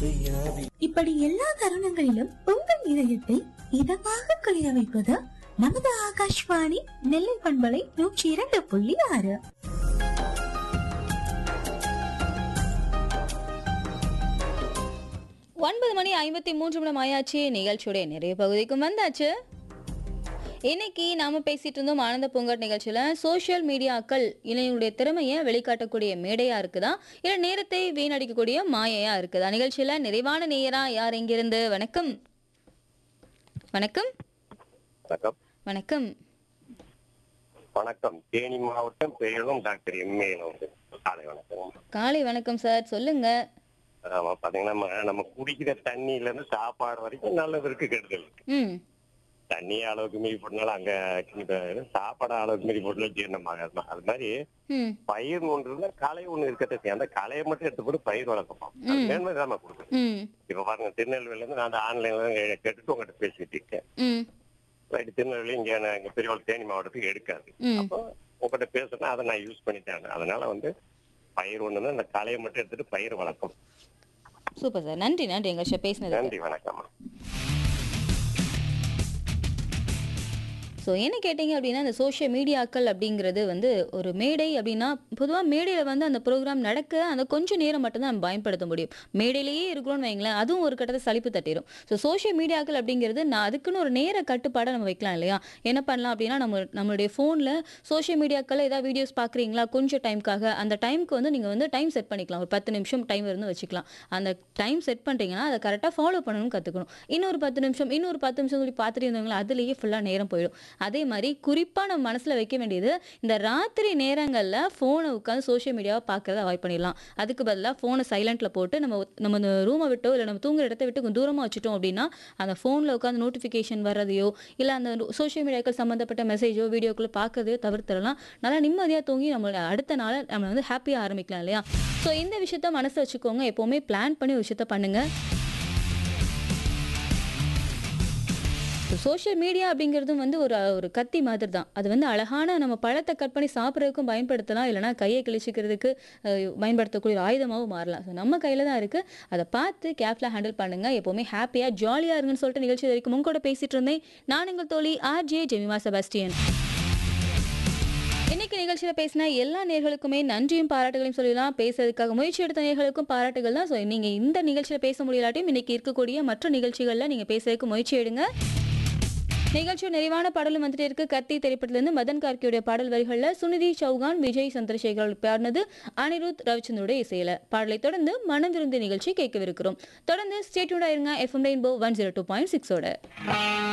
செய்யாதே இப்படி எல்லா தருணங்களிலும் உங்கள் இதயத்தை இதமாக குளிர வைப்பது நமது ஆகாஷ்வாணி நெல்லை பண்பலை நூற்றி இரண்டு புள்ளி ஆறு ஒன்பது மணி ஐம்பத்தி மூன்று நிமிடம் ஆயாச்சு நிகழ்ச்சியுடைய நிறைய பகுதிக்கும் வந்தாச்சு இன்னைக்கு நாம பேசிட்டு இருந்தோம் ஆனந்த பூங்காட் நிகழ்ச்சியில சோஷியல் மீடியாக்கள் இளைஞருடைய திறமையை வெளிக்காட்டக்கூடிய மேடையா இருக்குதா இல்ல நேரத்தை வீணடிக்கக்கூடிய மாயையா இருக்குதா நிகழ்ச்சியில நிறைவான நேயரா யார் எங்கிருந்து வணக்கம் வணக்கம் வணக்கம் வணக்கம் வணக்கம் தேனி மாவட்டம் பேரும் டாக்டர் எம்ஏ காலை வணக்கம் காலை வணக்கம் சார் சொல்லுங்க ஆமா பாத்தீங்கன்னா நம்ம- நம்ம குடிக்கிற தண்ணியில இருந்து சாப்பாடு வரைக்கும் நல்லது இருக்கு கெடுதல் இருக்கு ம் தண்ணி அளவுக்கு மீறி போட்டனால அங்க இந்த சாப்பாடு அளவுக்கு மீறி போட்டாலும் ஜீரணமாகாது அது மாதிரி ம் பயிர் ஒன்று இருந்தா களை ஒண்ணு இருக்கத்தை செய்யும் அந்த களையை மட்டும் எடுத்து போட்டு பயிர் வளர்க்கப்போம் அது மேன்மை தான் நம்ம கொடுக்குறோம் ம் இப்ப பாருங்க திருநெல்வேலியில இருந்து நான் ஆன்லைன்ல கேட்டுட்டு உங்ககிட்ட பேசிட்டு இருக்கேன் ம் ரைட்டு திருநெல்வேலி இங்க நான் இங்க பெரியவாள் தேனி மாவட்டத்துக்கு எடுக்காது ம் அப்போ உங்ககிட்ட பேசுனா அதை நான் யூஸ் பண்ணிட்டேன் அதனால வந்து பயிர் ஒண்ணுன்னா அந்த களையை மட்டும் எடுத்துட்டு பயிர் வளர்க்கும் சூப்பர் சார் நன்றி நன்றி எங்கள் பேசினது நன்றி வணக்கம் ஸோ என்ன கேட்டிங்க அப்படின்னா இந்த சோஷியல் மீடியாக்கள் அப்படிங்கிறது வந்து ஒரு மேடை அப்படின்னா பொதுவாக மேடையில் வந்து அந்த ப்ரோக்ராம் நடக்க அந்த கொஞ்சம் நேரம் மட்டும்தான் நம்ம பயன்படுத்த முடியும் மேடையிலேயே இருக்கிறோம்னு வைங்களேன் அதுவும் ஒரு கட்டத்தை சலிப்பு தட்டிடும் ஸோ சோஷியல் மீடியாக்கள் அப்படிங்கிறது நான் அதுக்குன்னு ஒரு நேர கட்டுப்பாடை நம்ம வைக்கலாம் இல்லையா என்ன பண்ணலாம் அப்படின்னா நம்ம நம்மளுடைய ஃபோனில் சோஷியல் மீடியாக்களில் ஏதாவது வீடியோஸ் பார்க்குறீங்களா கொஞ்சம் டைம்க்காக அந்த டைம்க்கு வந்து நீங்கள் வந்து டைம் செட் பண்ணிக்கலாம் ஒரு பத்து நிமிஷம் டைம் இருந்து வச்சுக்கலாம் அந்த டைம் செட் பண்ணிட்டீங்கன்னா அதை கரெக்டாக ஃபாலோ பண்ணணும்னு கற்றுக்கணும் இன்னொரு பத்து நிமிஷம் இன்னொரு பத்து நிமிஷம் சொல்லி பார்த்துட்டு இருந்தவங்களா அதுலேயே ஃபுல்லாக நேரம் போயிடும் அதே மாதிரி குறிப்பாக நம்ம மனசில் வைக்க வேண்டியது இந்த ராத்திரி நேரங்களில் ஃபோனை உட்காந்து சோஷியல் மீடியாவை பார்க்கறத அவாய்ட் பண்ணிடலாம் அதுக்கு பதிலாக ஃபோனை சைலண்ட்டில் போட்டு நம்ம நம்ம இந்த ரூமை விட்டோ இல்லை நம்ம தூங்குற இடத்த விட்டு கொஞ்சம் தூரமாக வச்சுட்டோம் அப்படின்னா அந்த ஃபோனில் உட்காந்து நோட்டிஃபிகேஷன் வர்றதையோ இல்லை அந்த சோஷியல் மீடியாக்கள் சம்மந்தப்பட்ட மெசேஜோ வீடியோக்களோ பார்க்கறதையோ தவிர்த்திடலாம் நல்லா நிம்மதியாக தூங்கி நம்மளோட அடுத்த நாளை நம்ம வந்து ஹாப்பியாக ஆரம்பிக்கலாம் இல்லையா ஸோ இந்த விஷயத்த மனசில் வச்சுக்கோங்க எப்போவுமே பிளான் பண்ணி ஒரு விஷயத்த பண்ணுங்கள் சோஷியல் மீடியா அப்படிங்கிறதும் வந்து ஒரு ஒரு கத்தி மாதிரி தான் அது வந்து அழகான நம்ம பழத்தை கட் பண்ணி சாப்பிட்றதுக்கும் பயன்படுத்தலாம் இல்லைனா கையை கிழிச்சிக்கிறதுக்கு அஹ், பயன்படுத்தக்கூடிய ஒரு ஆயுதமாகவும் மாறலாம் ஸோ நம்ம கையில் தான் இருக்குது அதை பார்த்து கேர்ஃபுல்லாக ஹேண்டில் பண்ணுங்கள் எப்போவுமே ஹாப்பியாக ஜாலியாக இருங்கன்னு சொல்லிட்டு நிகழ்ச்சி வரைக்கும் உங்க கூட பேசிட்டு இருந்தேன் நான் எங்கள் தோழி ஆர் ஜே ஜெமிமா செபாஸ்டியன் இன்னைக்கு நிகழ்ச்சியில் பேசின எல்லா நேர்களுக்குமே நன்றியும் பாராட்டுகளையும் சொல்லலாம் பேசுறதுக்காக முயற்சி எடுத்த நேர்களுக்கும் பாராட்டுகள் தான் ஸோ நீங்கள் இந்த நிகழ்ச்சியில் பேச முடியலாட்டியும் இன்னைக்கு இருக்கக்கூடிய மற்ற நிகழ்ச்சிகளில் நீங்கள் பேசுறதுக்கு முயற்சி எடுங்க நிகழ்ச்சியோட நிறைவான பாடலும் வந்துட்டு இருக்கு கத்தி திரைப்படத்திலிருந்து மதன் கார்கியோடைய பாடல் வரிகளில் சுனிதி சௌகான் விஜய் சந்திரசேகர் பாடினது அனிருத் ரவிச்சந்திரோட இசையில பாடலை தொடர்ந்து மனம் விருந்து நிகழ்ச்சி கேட்கவிருக்கிறோம் தொடர்ந்து ஸ்டேட்யூடா இருங்க FM rainbow one zero two point சிக்ஸோட